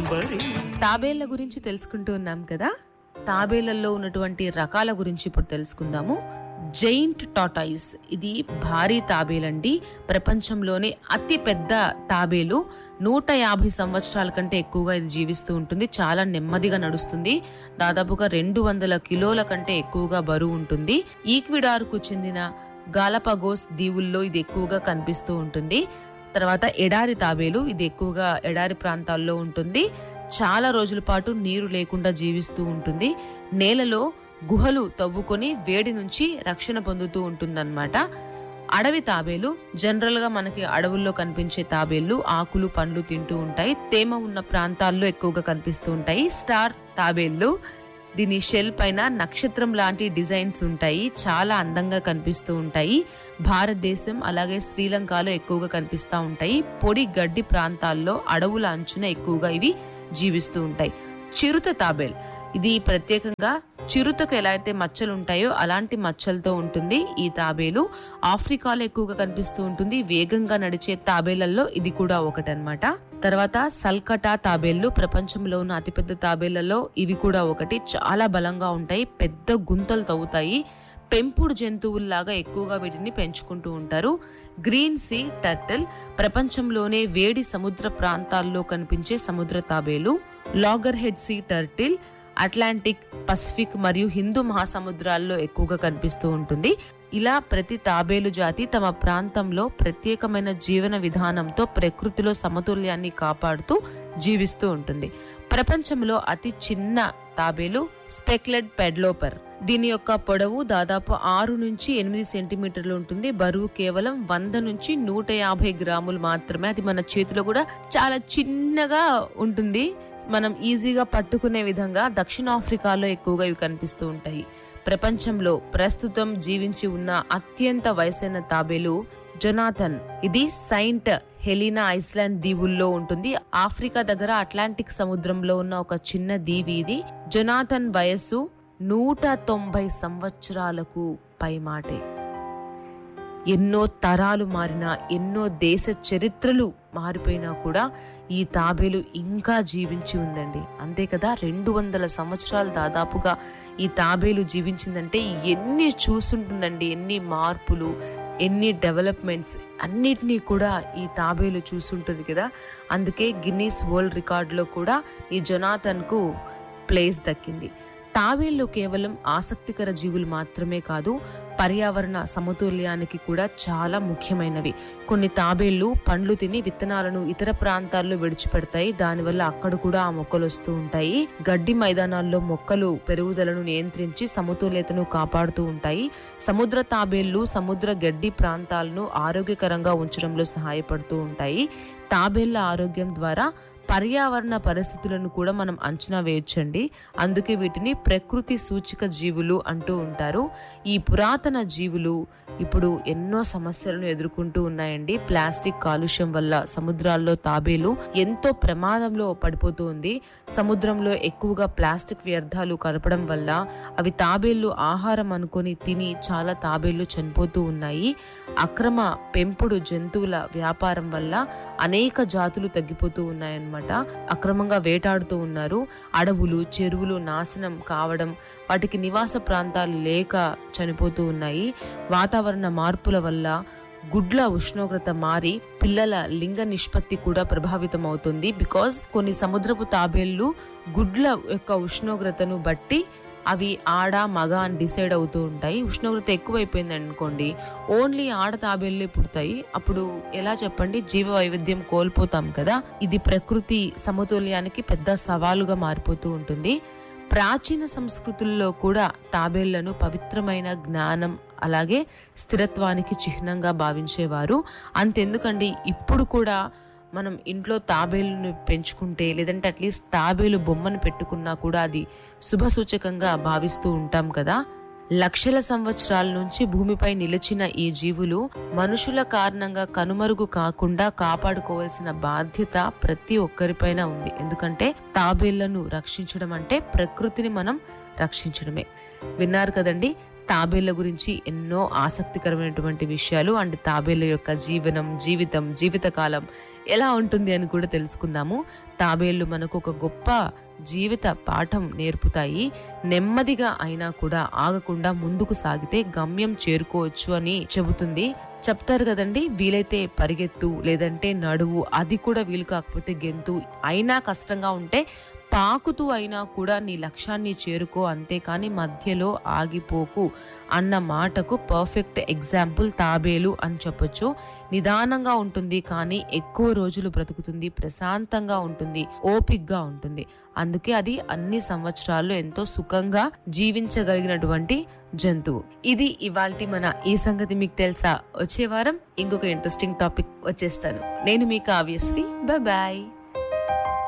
శాకంబరి తాబేళ్ల గురించి తెలుసుకుంటూ ఉన్నాం కదా తాబేళ్లలో ఉన్నటువంటి రకాల గురించి ఇప్పుడు తెలుసుకుందాము జైంట్ టాటాయిస్ ఇది భారీ తాబేలండి ప్రపంచంలోనే అతి పెద్ద తాబేలు నూట యాభై సంవత్సరాల కంటే ఎక్కువగా ఇది జీవిస్తూ ఉంటుంది చాలా నెమ్మదిగా నడుస్తుంది దాదాపుగా రెండు వందల కిలోల కంటే ఎక్కువగా బరువు ఉంటుంది ఈక్విడార్కు చెందిన గాలపగోస్ దీవుల్లో ఇది ఎక్కువగా కనిపిస్తూ ఉంటుంది తర్వాత ఎడారి తాబేలు ఇది ఎక్కువగా ఎడారి ప్రాంతాల్లో ఉంటుంది చాలా రోజుల పాటు నీరు లేకుండా జీవిస్తూ ఉంటుంది నేలలో గుహలు తవ్వుకొని వేడి నుంచి రక్షణ పొందుతూ ఉంటుందన్నమాట అడవి తాబేలు జనరల్ గా మనకి అడవుల్లో కనిపించే తాబేళ్లు ఆకులు పండ్లు తింటూ ఉంటాయి తేమ ఉన్న ప్రాంతాల్లో ఎక్కువగా కనిపిస్తూ ఉంటాయి స్టార్ తాబేళ్లు దీని షెల్ పైన నక్షత్రం లాంటి డిజైన్స్ ఉంటాయి చాలా అందంగా కనిపిస్తూ ఉంటాయి భారతదేశం అలాగే శ్రీలంకలో ఎక్కువగా కనిపిస్తూ ఉంటాయి పొడి గడ్డి ప్రాంతాల్లో అడవుల అంచున ఎక్కువగా ఇవి జీవిస్తూ ఉంటాయి చిరుత తాబేల్ ఇది ప్రత్యేకంగా చిరుతకు ఎలా అయితే మచ్చలు ఉంటాయో అలాంటి మచ్చలతో ఉంటుంది ఈ తాబేలు ఆఫ్రికాలో ఎక్కువగా కనిపిస్తూ ఉంటుంది వేగంగా నడిచే తాబేళ్లలో ఇది కూడా ఒకటన్నమాట తర్వాత సల్కటా తాబేళ్లు ప్రపంచంలో ఉన్న అతిపెద్ద తాబేళ్లలో ఇవి కూడా ఒకటి చాలా బలంగా ఉంటాయి పెద్ద గుంతలు తవ్వుతాయి పెంపుడు జంతువుల్లాగా ఎక్కువగా వీటిని పెంచుకుంటూ ఉంటారు గ్రీన్ సీ టర్టిల్ ప్రపంచంలోనే వేడి సముద్ర ప్రాంతాల్లో కనిపించే సముద్ర తాబేలు loggerhead sea turtle Atlantic Pacific మరియు హిందూ మహాసముద్రాల్లో ఎక్కువగా కనిపిస్తూ ఉంటుంది ఇలా ప్రతి తాబేలు జాతి తమ ప్రాంతంలో ప్రత్యేకమైన జీవన విధానంతో ప్రకృతిలో సమతుల్యాన్ని కాపాడుతూ జీవిస్తూ ఉంటుంది ప్రపంచంలో అతి చిన్న తాబేలు స్పెక్లెడ్ పెడ్లోపర్ దీని యొక్క పొడవు దాదాపు ఆరు నుంచి ఎనిమిది సెంటీమీటర్లు ఉంటుంది బరువు కేవలం వంద నుంచి నూట యాభై గ్రాములు మాత్రమే అది మన చేతిలో కూడా చాలా చిన్నగా ఉంటుంది మనం ఈజీగా పట్టుకునే విధంగా దక్షిణాఫ్రికాలో ఎక్కువగా ఇవి కనిపిస్తూ ఉంటాయి ప్రపంచంలో ప్రస్తుతం జీవించి ఉన్న అత్యంత వయసైన తాబేలు జొనాథన్ ఇది సైంట్ హెలీనా ఐస్లాండ్ దీవుల్లో ఉంటుంది ఆఫ్రికా దగ్గర అట్లాంటిక్ సముద్రంలో ఉన్న ఒక చిన్న దీవి ఇది జొనాథన్ వయస్సు నూట తొంభై సంవత్సరాలకు పైమాటే ఎన్నో తరాలు మారినా ఎన్నో దేశ చరిత్రలు మారిపోయినా కూడా ఈ తాబేలు ఇంకా జీవించి ఉందండి అంతే కదా రెండు వందల సంవత్సరాలు దాదాపుగా ఈ తాబేలు జీవించిందంటే ఎన్ని చూస్తుంటుందండి ఎన్ని మార్పులు ఎన్ని డెవలప్మెంట్స్ అన్నిటినీ కూడా ఈ తాబేలు చూసుంటుంది కదా అందుకే గిన్నీస్ వరల్డ్ రికార్డులో కూడా ఈ జొనాథన్కు ప్లేస్ దక్కింది తాబేళ్లు కేవలం ఆసక్తికర జీవులు మాత్రమే కాదు పర్యావరణ సమతుల్యానికి కూడా చాలా ముఖ్యమైనవి కొన్ని తాబేళ్లు పండ్లు తిని విత్తనాలను ఇతర ప్రాంతాల్లో విడిచిపెడతాయి దానివల్ల అక్కడ కూడా ఆ మొక్కలు వస్తూ ఉంటాయి గడ్డి మైదానాల్లో మొక్కలు పెరుగుదలను నియంత్రించి సమతుల్యతను కాపాడుతూ ఉంటాయి సముద్ర తాబేళ్లు సముద్ర గడ్డి ప్రాంతాలను ఆరోగ్యకరంగా ఉంచడంలో సహాయపడుతూ ఉంటాయి తాబేళ్ల ఆరోగ్యం ద్వారా పర్యావరణ పరిస్థితులను కూడా మనం అంచనా వేయొచ్చండి అందుకే వీటిని ప్రకృతి సూచిక జీవులు అంటూ ఉంటారు ఈ పురాతన జీవులు ఇప్పుడు ఎన్నో సమస్యలను ఎదుర్కొంటూ ఉన్నాయండి ప్లాస్టిక్ కాలుష్యం వల్ల సముద్రాల్లో తాబేలు ఎంతో ప్రమాదంలో పడిపోతూ ఉంది సముద్రంలో ఎక్కువగా ప్లాస్టిక్ వ్యర్థాలు కలపడం వల్ల అవి తాబేళ్లు ఆహారం అనుకొని తిని చాలా తాబేళ్లు చనిపోతూ ఉన్నాయి అక్రమ పెంపుడు జంతువుల వ్యాపారం వల్ల అనేక జాతులు తగ్గిపోతూ ఉన్నాయన్నమాట అక్రమంగా వేటాడుతూ ఉన్నారు అడవులు చెరువులు నాశనం కావడం వాటికి నివాస ప్రాంతాలు లేక చనిపోతూ ఉన్నాయి వాతావరణ మార్పుల వల్ల గుడ్ల ఉష్ణోగ్రత మారి పిల్లల లింగ నిష్పత్తి కూడా ప్రభావితం అవుతుంది బికాజ్ కొన్ని సముద్రపు తాబేళ్లు గుడ్ల యొక్క ఉష్ణోగ్రతను బట్టి అవి ఆడ మగ అని డిసైడ్ అవుతూ ఉంటాయి ఉష్ణోగ్రత ఎక్కువైపోయింది అనుకోండి ఓన్లీ ఆడ తాబేళ్లే పుడతాయి అప్పుడు ఎలా చెప్పండి జీవ వైవిధ్యం కోల్పోతాం కదా ఇది ప్రకృతి సమతుల్యానికి పెద్ద సవాలుగా మారిపోతూ ఉంటుంది ప్రాచీన సంస్కృతుల్లో కూడా తాబేళ్లను పవిత్రమైన జ్ఞానం అలాగే స్థిరత్వానికి చిహ్నంగా భావించేవారు అంతెందుకండి ఇప్పుడు కూడా మనం ఇంట్లో తాబేలును పెంచుకుంటే లేదంటే అట్లీస్ట్ తాబేలు బొమ్మను పెట్టుకున్నా కూడా అది శుభసూచకంగా భావిస్తూ ఉంటాం కదా లక్షల సంవత్సరాల నుంచి భూమిపై నిలిచిన ఈ జీవులు మనుషుల కారణంగా కనుమరుగు కాకుండా కాపాడుకోవాల్సిన బాధ్యత ప్రతి ఒక్కరిపైన ఉంది ఎందుకంటే తాబేళ్లను రక్షించడం అంటే ప్రకృతిని మనం రక్షించడమే విన్నారు కదండి తాబేళ్ల గురించి ఎన్నో ఆసక్తికరమైనటువంటి విషయాలు అండ్ తాబేళ్ల యొక్క జీవనం జీవితం జీవితకాలం ఎలా ఉంటుంది అని కూడా తెలుసుకుందాము తాబేళ్లు మనకు ఒక గొప్ప జీవిత పాఠం నేర్పుతాయి నెమ్మదిగా అయినా కూడా ఆగకుండా ముందుకు సాగితే గమ్యం చేరుకోవచ్చు అని చెబుతుంది చెప్తారు కదండి వీలైతే పరిగెత్తు లేదంటే నడువు అది కూడా వీలు కాకపోతే గెంతు అయినా కష్టంగా ఉంటే పాకుతూ అయినా కూడా నీ లక్ష్యాన్ని చేరుకో అంతేకాని మధ్యలో ఆగిపోకు అన్న మాటకు పర్ఫెక్ట్ ఎగ్జాంపుల్ తాబేలు అని చెప్పొచ్చు నిదానంగా ఉంటుంది కానీ ఎక్కువ రోజులు బ్రతుకుతుంది ప్రశాంతంగా ఉంటుంది ఓపిక్గా ఉంటుంది అందుకే అది అన్ని సంవత్సరాల్లో ఎంతో సుఖంగా జీవించగలిగినటువంటి జంతువు ఇది ఇవాల్టి మన ఈ సంగతి మీకు తెలుసా వచ్చే వారం ఇంకొక ఇంట్రెస్టింగ్ టాపిక్ వచ్చేస్తాను నేను మీ కావ్యశ్రీ బాయ్